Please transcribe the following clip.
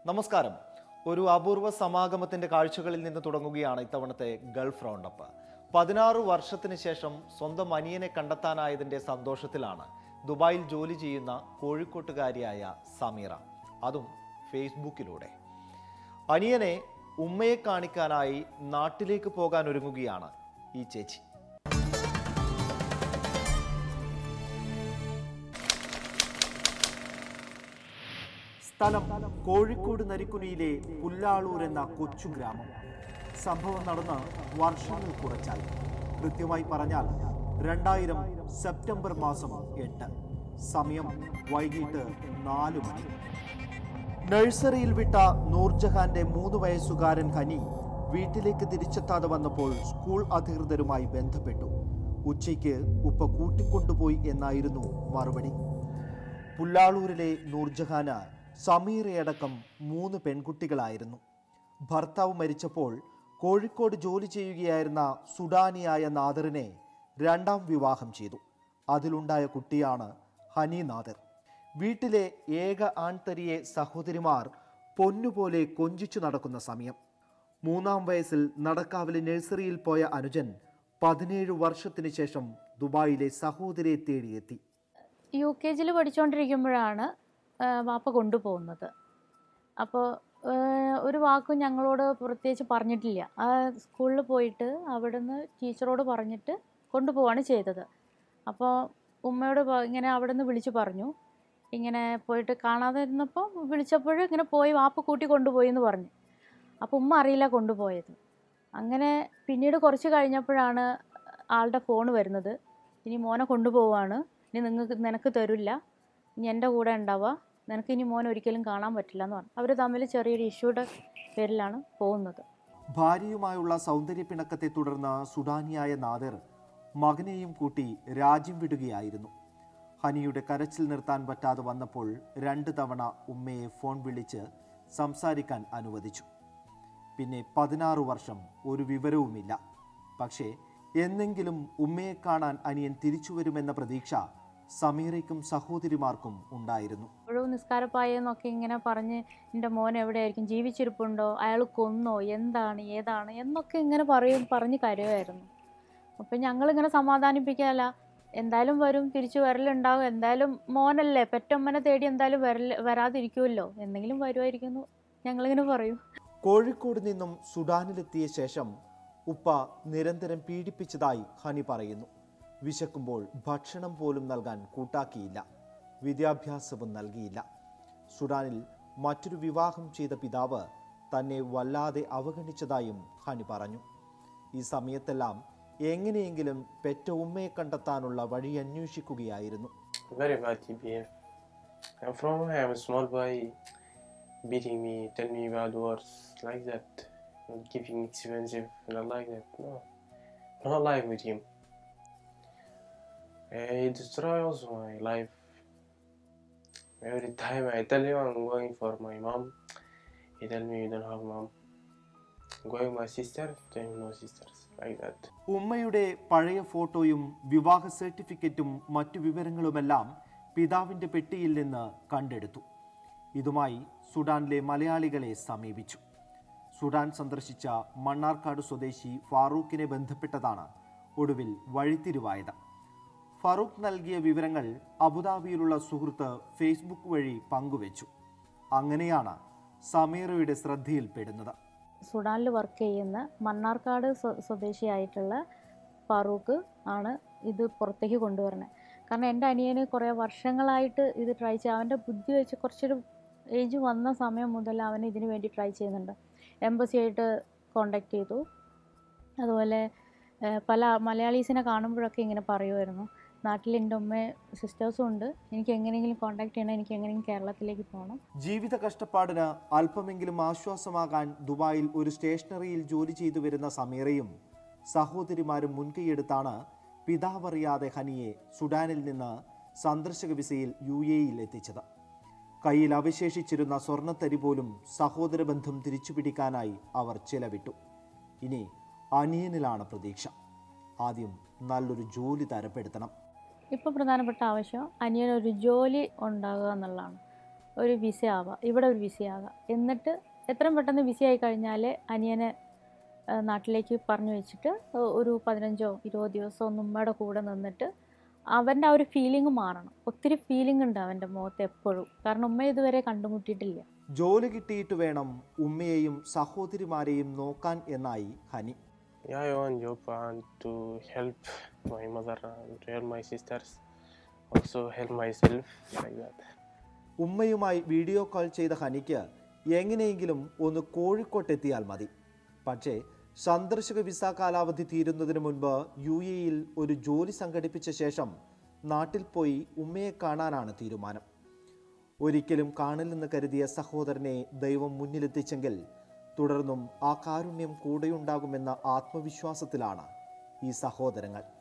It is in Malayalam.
നമസ്കാരം ഒരു അപൂർവ സമാഗമത്തിന്റെ കാഴ്ചകളിൽ നിന്ന് തുടങ്ങുകയാണ് ഇത്തവണത്തെ ഗൾഫ് റൗണ്ടപ്പ് പതിനാറ് വർഷത്തിന് ശേഷം സ്വന്തം അനിയനെ കണ്ടെത്താനായതിന്റെ സന്തോഷത്തിലാണ് ദുബായിൽ ജോലി ചെയ്യുന്ന കോഴിക്കോട്ടുകാരിയായ സമീറ അതും ഫേസ്ബുക്കിലൂടെ അനിയനെ ഉമ്മയെ കാണിക്കാനായി നാട്ടിലേക്ക് പോകാൻ ഒരുങ്ങുകയാണ് ഈ ചേച്ചി സ്ഥലം കോഴിക്കോട് നരിക്കുനിയിലെ പുല്ലാളൂർ എന്ന കൊച്ചു ഗ്രാമം സംഭവം നടന്ന് വർഷങ്ങൾ കുറച്ചായി കൃത്യമായി പറഞ്ഞാൽ രണ്ടായിരം സെപ്റ്റംബർ മാസം എട്ട് സമയം വൈകിട്ട് നാലു മണി നഴ്സറിയിൽ വിട്ട നൂർജഹാന്റെ മൂന്ന് വയസ്സുകാരൻ ഹനി വീട്ടിലേക്ക് തിരിച്ചെത്താതെ വന്നപ്പോൾ സ്കൂൾ അധികൃതരുമായി ബന്ധപ്പെട്ടു ഉച്ചയ്ക്ക് ഉപ്പ കൂട്ടിക്കൊണ്ടുപോയി എന്നായിരുന്നു മറുപടി പുല്ലാളൂരിലെ നൂർജഹാന് സമീറയടക്കം മൂന്ന് പെൺകുട്ടികളായിരുന്നു ഭർത്താവ് മരിച്ചപ്പോൾ കോഴിക്കോട് ജോലി ചെയ്യുകയായിരുന്ന സുഡാനിയായ നാദറിനെ രണ്ടാം വിവാഹം ചെയ്തു അതിലുണ്ടായ കുട്ടിയാണ് ഹനി നാദർ വീട്ടിലെ ഏക ആൺതരിയെ സഹോദരിമാർ പൊന്നുപോലെ കൊഞ്ചിച്ചു നടക്കുന്ന സമയം മൂന്നാം വയസ്സിൽ നടക്കാവിലെ നഴ്സറിയിൽ പോയ അനുജൻ പതിനേഴ് വർഷത്തിന് ശേഷം ദുബായിലെ സഹോദരിയെ തേടിയെത്തി യു കെ ജിയിൽ പഠിച്ചുകൊണ്ടിരിക്കുമ്പോഴാണ് ആ, വാപ്പ കൊണ്ടുപോകുന്നത് അപ്പോൾ ഒരു വാക്കും ഞങ്ങളോട് പ്രത്യേകിച്ച് പറഞ്ഞിട്ടില്ല ആ സ്കൂളിൽ പോയിട്ട് അവിടുന്ന് ടീച്ചറോട് പറഞ്ഞിട്ട് കൊണ്ടുപോവാണ് ചെയ്തത് അപ്പോൾ ഉമ്മയോട് പ- ഇങ്ങനെ അവിടെ നിന്ന് വിളിച്ചു പറഞ്ഞു ഇങ്ങനെ പോയിട്ട് കാണാതെ ഇരുന്നപ്പോൾ വിളിച്ചപ്പോൾ ഇങ്ങനെ പോയി വാപ്പ കൂട്ടി കൊണ്ടുപോയി എന്ന് പറഞ്ഞു അപ്പോൾ ഉമ്മ അറിയില്ല കൊണ്ടുപോയത് അങ്ങനെ പിന്നീട് കുറച്ച് കഴിഞ്ഞപ്പോഴാണ് ആളുടെ ഫോൺ വരുന്നത് ഇനി മോനെ കൊണ്ടുപോവാണ് ഇനി നിങ്ങൾക്ക് നിനക്ക് തരില്ല ഇനി എൻ്റെ കൂടെ ഉണ്ടാവുക നിനക്ക് ഇനി മോനെ ഒരിക്കലും കാണാൻ പറ്റില്ല എന്ന് പറഞ്ഞു അവർ തമ്മിൽ ചെറിയൊരു ഇഷ്യൂയുടെ പേരിലാണ് പോകുന്നത് ഭാര്യയുമായുള്ള സൗന്ദര്യ പിണക്കത്തെ തുടർന്ന് സുഡാനിയായ നാദർ മകനെയും കൂട്ടി രാജ്യം വിടുകയായിരുന്നു ഹനിയുടെ കരച്ചിൽ നിർത്താൻ പറ്റാതെ വന്നപ്പോൾ രണ്ട് തവണ ഉമ്മയെ ഫോൺ വിളിച്ച് സംസാരിക്കാൻ അനുവദിച്ചു പിന്നെ പതിനാറ് വർഷം ഒരു വിവരവുമില്ല പക്ഷേ എന്നെങ്കിലും ഉമ്മയെ കാണാൻ അനിയൻ തിരിച്ചു വരുമെന്ന പ്രതീക്ഷ സമീറയ്ക്കും സഹോദരിമാർക്കും ഉണ്ടായിരുന്നു ഇപ്പോഴും നിസ്കാരപ്പായെന്നൊക്കെ ഇങ്ങനെ പറഞ്ഞ് എൻ്റെ മോൻ എവിടെയായിരിക്കും ജീവിച്ചിരിപ്പുണ്ടോ അയാൾ കൊന്നോ എന്താണ് ഏതാണ് എന്നൊക്കെ ഇങ്ങനെ പറയും പറഞ്ഞ് കരയുമായിരുന്നു അപ്പം ഞങ്ങളിങ്ങനെ സമാധാനിപ്പിക്കാല്ല എന്തായാലും വരും തിരിച്ചു വരലുണ്ടാവും എന്തായാലും മോനല്ലേ പെറ്റമ്മനെ തേടി എന്തായാലും വരൽ വരാതിരിക്കുമല്ലോ എന്തെങ്കിലും വരുമായിരിക്കുന്നു ഞങ്ങളിങ്ങനെ പറയും കോഴിക്കോട് നിന്നും സുഡാനിലെത്തിയ ശേഷം ഉപ്പ നിരന്തരം പീഡിപ്പിച്ചതായി ഹനി പറയുന്നു വിശക്കുമ്പോൾ ഭക്ഷണം പോലും നൽകാൻ കൂട്ടാക്കിയില്ല വിദ്യാഭ്യാസവും നൽകിയില്ല സുഡാനിൽ മറ്റൊരു വിവാഹം ചെയ്ത പിതാവ് തന്നെ വല്ലാതെ അവഗണിച്ചതായും ഹനി പറഞ്ഞു ഈ സമയത്തെല്ലാം എങ്ങനെയെങ്കിലും പെറ്റ ഉമ്മയെ കണ്ടെത്താനുള്ള വഴി അന്വേഷിക്കുകയായിരുന്നു Very bad he behave. I'm from home, I'm a small boy, beating me, tell me bad words like that, not giving expensive, not like that. No, I'm not live with him. Uh, he destroys my life. Every time I tell him I'm going for my mom, he tell me you don't have mom. I'm going my sister, tell him no sisters, like that. ഉമ്മയുടെ പഴയ ഫോട്ടോയും വിവാഹ സർട്ടിഫിക്കറ്റും മറ്റു വിവരങ്ങളുമെല്ലാം പിതാവിൻ്റെ പെട്ടിയിൽ നിന്ന് കണ്ടെടുത്തു ഇതുമായി സുഡാനിലെ മലയാളികളെ സമീപിച്ചു സുഡാൻ സന്ദർശിച്ച മണ്ണാർക്കാട് സ്വദേശി ഫാറൂഖിനെ ബന്ധപ്പെട്ടതാണ് ഒടുവിൽ വഴിത്തിരിവായത് ഫറൂഖ് നൽകിയ വിവരങ്ങൾ അബുദാബിയിലുള്ള സുഹൃത്ത് ഫേസ്ബുക്ക് വഴി പങ്കുവച്ചു അങ്ങനെയാണ് സമീറയുടെ ശ്രദ്ധയിൽപ്പെടുന്നത് സുഡാനിൽ വർക്ക് ചെയ്യുന്ന മണ്ണാർക്കാട് സ്വ- സ്വദേശിയായിട്ടുള്ള ഫാറൂഖ് ആണ് ഇത് പുറത്തേക്ക് കൊണ്ടുവരുന്നത് കാരണം എൻ്റെ അനിയന് കുറേ വർഷങ്ങളായിട്ട് ഇത് ട്രൈ ചെയ്യുക അവൻ്റെ ബുദ്ധി വെച്ച് കുറച്ചൊരു ഏജ് വന്ന സമയം മുതൽ അവൻ ഇതിന് വേണ്ടി ട്രൈ ചെയ്യുന്നുണ്ട് എംബസി ആയിട്ട് കോണ്ടാക്ട് ചെയ്തു അതുപോലെ ഏഹ്, പല മലയാളീസിനെ കാണുമ്പോഴൊക്കെ ഇങ്ങനെ പറയുമായിരുന്നു നാട്ടിൽ എൻ്റെ ഉമ്മ സിസ്റ്റേഴ്സും ഉണ്ട് എനിക്ക് എങ്ങനെയെങ്കിലും കോണ്ടാക്ട് ചെയ്യണം എനിക്ക് എങ്ങനെയെങ്കിലും കേരളത്തിലേക്ക് പോകണം ജീവിത കഷ്ടപ്പാടിന് അല്പമെങ്കിലും ആശ്വാസമാകാൻ ദുബായിൽ ഒരു സ്റ്റേഷനറിയിൽ ജോലി ചെയ്തു വരുന്ന സമീറയും സഹോദരിമാരും മുൻകൈയെടുത്താണ് പിതാവറിയാതെ ഹനിയെ സുഡാനിൽ നിന്ന് സന്ദർശക വിസയിൽ യു എയിൽ എത്തിച്ചത് കയ്യിൽ അവശേഷിച്ചിരുന്ന സ്വർണ്ണത്തരി പോലും സഹോദര ബന്ധം തിരിച്ചുപിടിക്കാനായി അവർ ചിലവിട്ടു ഇനി അനിയനിലാണ് പ്രതീക്ഷ ആദ്യം നല്ലൊരു ജോലി തരപ്പെടുത്തണം ഇപ്പോൾ പ്രധാനപ്പെട്ട ആവശ്യം അനിയനൊരു ജോലി ഉണ്ടാകുക എന്നുള്ളതാണ് ഒരു വിസ ആവാം ഇവിടെ ഒരു വിസ ആകാം എന്നിട്ട് എത്രയും പെട്ടെന്ന് വിസ ആയി കഴിഞ്ഞാൽ അനിയനെ ആ, നാട്ടിലേക്ക് പറഞ്ഞു വെച്ചിട്ട് ഒരു പതിനഞ്ചോ ഇരുപതോ ദിവസം ഒന്ന് ഉമ്മയുടെ കൂടെ നിന്നിട്ട് അവൻ്റെ ആ ഒരു ഫീലിംഗ് മാറണം ഒത്തിരി ഫീലിംഗ് ഉണ്ട് അവൻ്റെ മുഖത്ത് എപ്പോഴും കാരണം ഉമ്മ ഇതുവരെ കണ്ടുമുട്ടിയിട്ടില്ല ജോലി കിട്ടിയിട്ട് വേണം ഉമ്മയെയും സഹോദരിമാരെയും നോക്കാൻ എന്നായി Hani Yeah, I want job and to help my mother and to help my sisters. Also help myself like that. ഉമ്മയുമായി വീഡിയോ കോൾ ചെയ്ത ഹനിക്ക് എങ്ങനെയെങ്കിലും ഒന്ന് കോഴിക്കോട്ടെത്തിയാൽ മതി പക്ഷേ സന്ദർശക വിസ കാലാവധി തീരുന്നതിന് മുൻപ് യു എയിൽ ഒരു ജോലി സംഘടിപ്പിച്ച ശേഷം നാട്ടിൽ പോയി ഉമ്മയെ കാണാനാണ് തീരുമാനം ഒരിക്കലും കാണില്ലെന്ന് കരുതിയ സഹോദരനെ ദൈവം മുന്നിലെത്തിച്ചെങ്കിൽ തുടർന്നും ആ കാരുണ്യം കൂടെയുണ്ടാകുമെന്ന ആത്മവിശ്വാസത്തിലാണ് ഈ സഹോദരങ്ങൾ